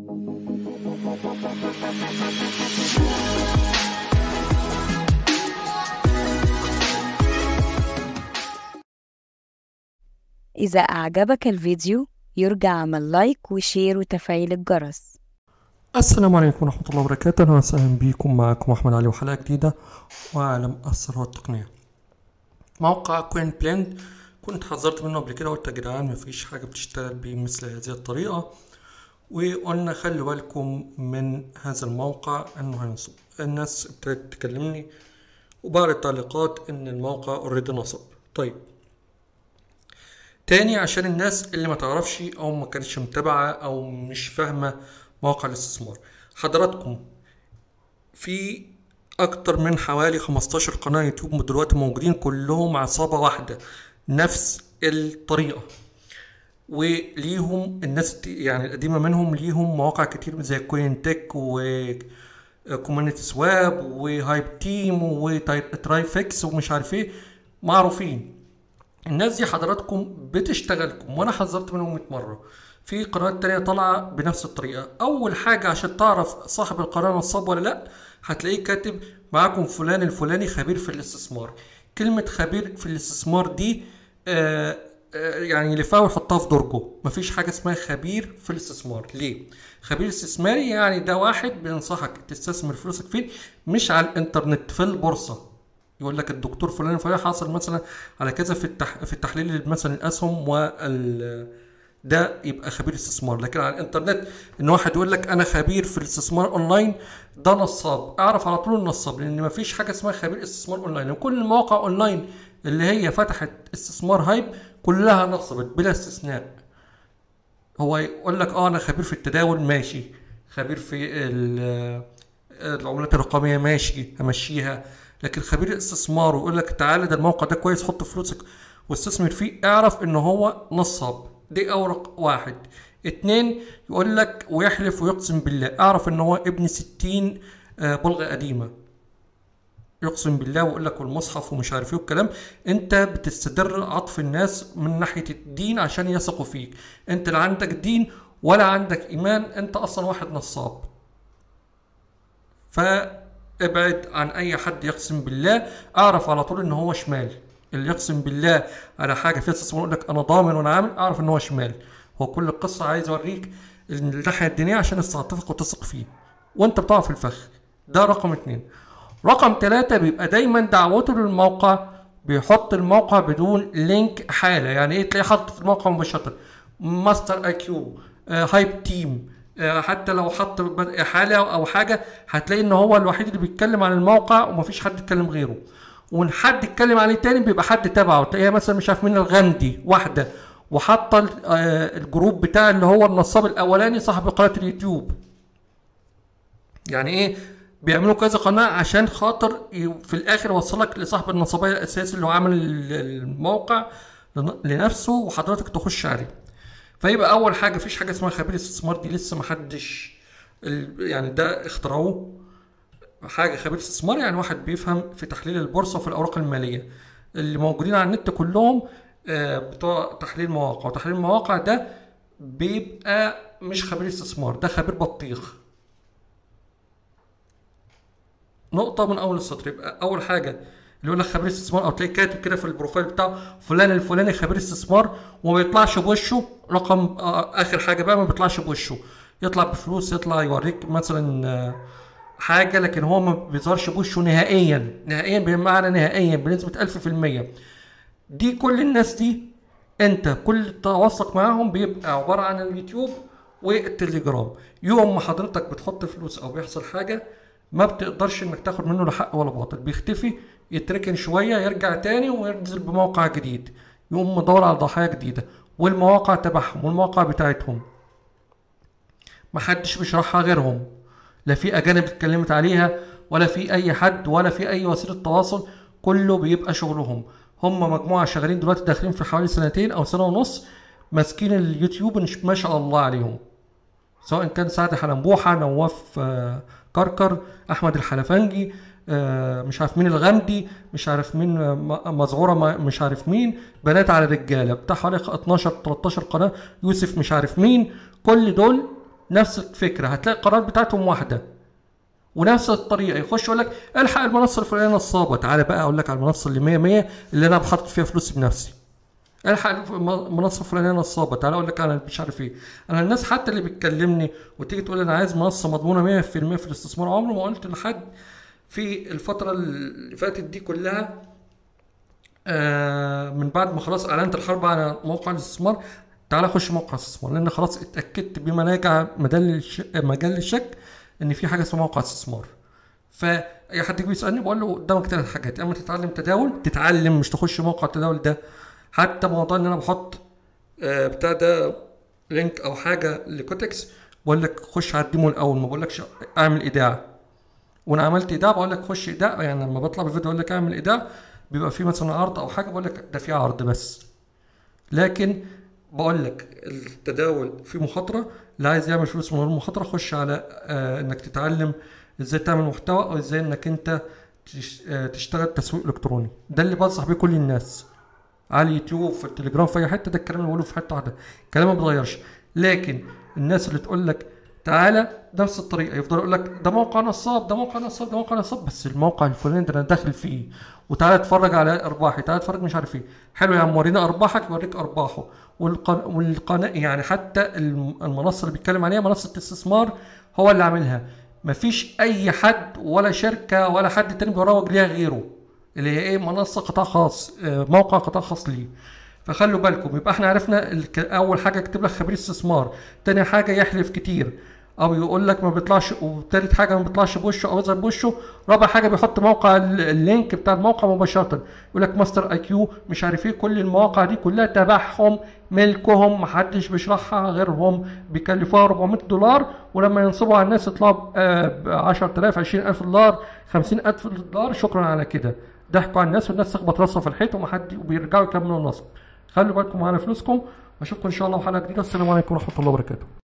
إذا أعجبك الفيديو يرجى عمل لايك وشير وتفعيل الجرس السلام عليكم ورحمة الله وبركاته أهلا وسهلا بكم معكم أحمد علي وحلقة جديدة وعالم الثروة التقنية موقع كوين بلند كنت حذرت منه قبل كده قلت يا جدعان مفيش حاجة بتشتغل بمثل هذه الطريقة وقلنا خلي بالكم من هذا الموقع انه هينصب الناس ابتدت تكلمني وبعض التعليقات ان الموقع اوريدي نصب طيب تاني عشان الناس اللي ما تعرفش او ما كانتش متابعة او مش فاهمة مواقع الاستثمار حضراتكم في اكتر من حوالي 15 قناة يوتيوب دلوقتي موجودين كلهم عصابة واحدة نفس الطريقة وليهم الناس يعني القديمة منهم ليهم مواقع كتير زي كوين تك و كوميونتي سواب وهايب تيم وتراي فيكس ومش عارف ايه معروفين الناس دي حضراتكم بتشتغلكم وانا حذرت منهم 100 مره في قنوات تانية طالعة بنفس الطريقة أول حاجة عشان تعرف صاحب القناة نصاب ولا لأ هتلاقيه كاتب معاكم فلان الفلاني خبير في الاستثمار كلمة خبير في الاستثمار دي آه آه يعني يلفها ويحطها في درجه مفيش حاجة اسمها خبير في الاستثمار ليه؟ خبير استثماري يعني ده واحد بينصحك تستثمر فلوسك فين مش على الانترنت في البورصة يقول لك الدكتور فلان الفلاني حاصل مثلا على كذا في التح... في التحليل مثلا الاسهم وال ده يبقى خبير استثمار لكن على الانترنت ان واحد يقول لك انا خبير في الاستثمار اونلاين ده نصاب اعرف على طول النصاب لان مفيش حاجه اسمها خبير استثمار اونلاين وكل المواقع اونلاين اللي هي فتحت استثمار هايب كلها نصبت بلا استثناء هو يقول لك اه انا خبير في التداول ماشي خبير في العملات الرقميه ماشي همشيها لكن خبير استثمار ويقول لك تعالى ده الموقع ده كويس حط فلوسك واستثمر فيه اعرف ان هو نصاب دي اورق واحد اتنين يقول لك ويحلف ويقسم بالله اعرف ان هو ابن ستين بلغة قديمة يقسم بالله ويقول لك والمصحف ومش عارف ايه والكلام انت بتستدر عطف الناس من ناحية الدين عشان يثقوا فيك انت لا عندك دين ولا عندك ايمان انت اصلا واحد نصاب فابعد عن اي حد يقسم بالله اعرف على طول ان هو شمال اللي يقسم بالله على حاجه فيها استثمار يقول لك انا ضامن وانا عامل اعرف ان هو شمال هو كل القصه عايز اوريك الناحيه الدينيه عشان استعطفك وتثق فيه وانت بتقع في الفخ ده رقم اتنين رقم ثلاثة بيبقى دايما دعوته للموقع بيحط الموقع بدون لينك حالة يعني ايه تلاقيه حاطط الموقع مباشرة ماستر اي كيو هايب تيم حتى لو حط حالة او حاجة هتلاقي ان هو الوحيد اللي بيتكلم عن الموقع ومفيش حد يتكلم غيره وان حد اتكلم عليه تاني بيبقى حد تبعه تلاقيها مثلا مش عارف مين الغندي واحده وحاطه الجروب بتاع اللي هو النصاب الاولاني صاحب قناه اليوتيوب يعني ايه بيعملوا كذا قناه عشان خاطر في الاخر يوصلك لصاحب النصابيه الاساسي اللي هو عامل الموقع لنفسه وحضرتك تخش عليه فيبقى اول حاجه مفيش حاجه اسمها خبير استثمار دي لسه محدش يعني ده اخترعوه حاجه خبير استثمار يعني واحد بيفهم في تحليل البورصه وفي الاوراق الماليه اللي موجودين على النت كلهم بتوع تحليل مواقع وتحليل المواقع ده بيبقى مش خبير استثمار ده خبير بطيخ نقطة من أول السطر يبقى أول حاجة اللي يقول لك خبير استثمار أو تلاقي كاتب كده في البروفايل بتاعه فلان الفلاني خبير استثمار وما بيطلعش بوشه رقم آخر حاجة بقى ما بيطلعش بوشه يطلع بفلوس يطلع يوريك مثلا حاجه لكن هو ما بيظهرش بوشه نهائيا نهائيا بمعنى نهائيا بنسبه 1000% دي كل الناس دي انت كل تواصلك معاهم بيبقى عباره عن اليوتيوب والتليجرام يوم ما حضرتك بتحط فلوس او بيحصل حاجه ما بتقدرش انك تاخد منه لا حق ولا باطل بيختفي يتركن شويه يرجع تاني وينزل بموقع جديد يقوم مدور على ضحايا جديده والمواقع تبعهم والمواقع بتاعتهم محدش بيشرحها غيرهم لا في اجانب اتكلمت عليها ولا في اي حد ولا في اي وسيله تواصل كله بيبقى شغلهم هم مجموعه شغالين دلوقتي داخلين في حوالي سنتين او سنه ونص ماسكين اليوتيوب ما شاء الله عليهم سواء كان سعد حلنبوحه نواف كركر احمد الحلفنجي مش عارف مين الغمدي مش عارف مين مزعوره مش عارف مين بنات على رجاله بتاع حوالي 12 13 قناه يوسف مش عارف مين كل دول نفس الفكره هتلاقي القرارات بتاعتهم واحده ونفس الطريقه يخش يقول لك الحق المنصه الفلانيه نصابه تعالى بقى اقول لك على المنصه اللي 100 100 اللي انا بحط فيها فلوسي بنفسي الحق المنصه الفلانيه نصابه تعالى اقول لك انا مش عارف ايه انا الناس حتى اللي بتكلمني وتيجي تقول انا عايز منصه مضمونه 100% في الاستثمار عمري ما قلت لحد في الفتره اللي فاتت دي كلها آه من بعد ما خلاص اعلنت الحرب على موقع الاستثمار تعالى خش موقع الاستثمار لان خلاص اتاكدت بما لا يجعل مجال الش- مجال الشك ان في حاجه اسمها موقع استثمار فاي حد يجي يسالني بقول له قدامك ثلاث حاجات يا اما تتعلم تداول تتعلم مش تخش موقع التداول ده حتى موضوع ان انا بحط آه، بتاع ده لينك او حاجه لكوتكس بقول لك خش على الديمو الاول ما بقولكش اعمل ايداع وانا عملت ايداع بقول لك خش ايداع يعني لما بطلع بفيديو اقول لك اعمل ايداع بيبقى في مثلا عرض او حاجه بقول لك ده في عرض بس لكن بقول لك التداول في مخاطره اللي عايز يعمل فلوس من غير مخاطره خش على آه انك تتعلم ازاي تعمل محتوى او ازاي انك انت تش- آه، تشتغل تسويق الكتروني ده اللي بنصح بيه كل الناس على اليوتيوب في التليجرام في اي حته ده الكلام اللي بقوله في حته واحده الكلام ما بيتغيرش لكن الناس اللي تقول لك تعالى نفس الطريقه يفضل يقول لك ده موقع نصاب ده موقع نصاب ده موقع نصاب بس الموقع الفلاني ده انا داخل فيه وتعالى اتفرج على ارباحي تعالى اتفرج مش عارف ايه حلو يا عم ورينا ارباحك يوريك ارباحه والقناه والقناه يعني حتى الم- المنصه اللي بيتكلم عليها منصه استثمار هو اللي عاملها مفيش اي حد ولا شركه ولا حد تاني بيروج ليها غيره اللي هي ايه منصه قطاع خاص آه، موقع قطاع خاص ليه فخلوا بالكم يبقى احنا عرفنا الك- اول حاجه يكتب لك خبير استثمار تاني حاجه يحلف كتير او يقول لك ما بيطلعش وتالت حاجه ما بيطلعش بوشه او يظهر بوشه رابع حاجه بيحط موقع ال- اللينك بتاع الموقع مباشره يقول لك ماستر اي كيو مش عارف ايه كل المواقع دي كلها تبعهم ملكهم محدش بيشرحها غيرهم بيكلفوها 400 دولار ولما ينصبوا على الناس يطلعوا ب 10000 20000 دولار 50000 دولار شكرا على كده ضحكوا على الناس والناس تخبط راسها في الحيط ومحد وبيرجعوا يكملوا النصب خلوا بالكم على فلوسكم واشوفكم ان شاء الله في حلقه جديده السلام عليكم ورحمه الله وبركاته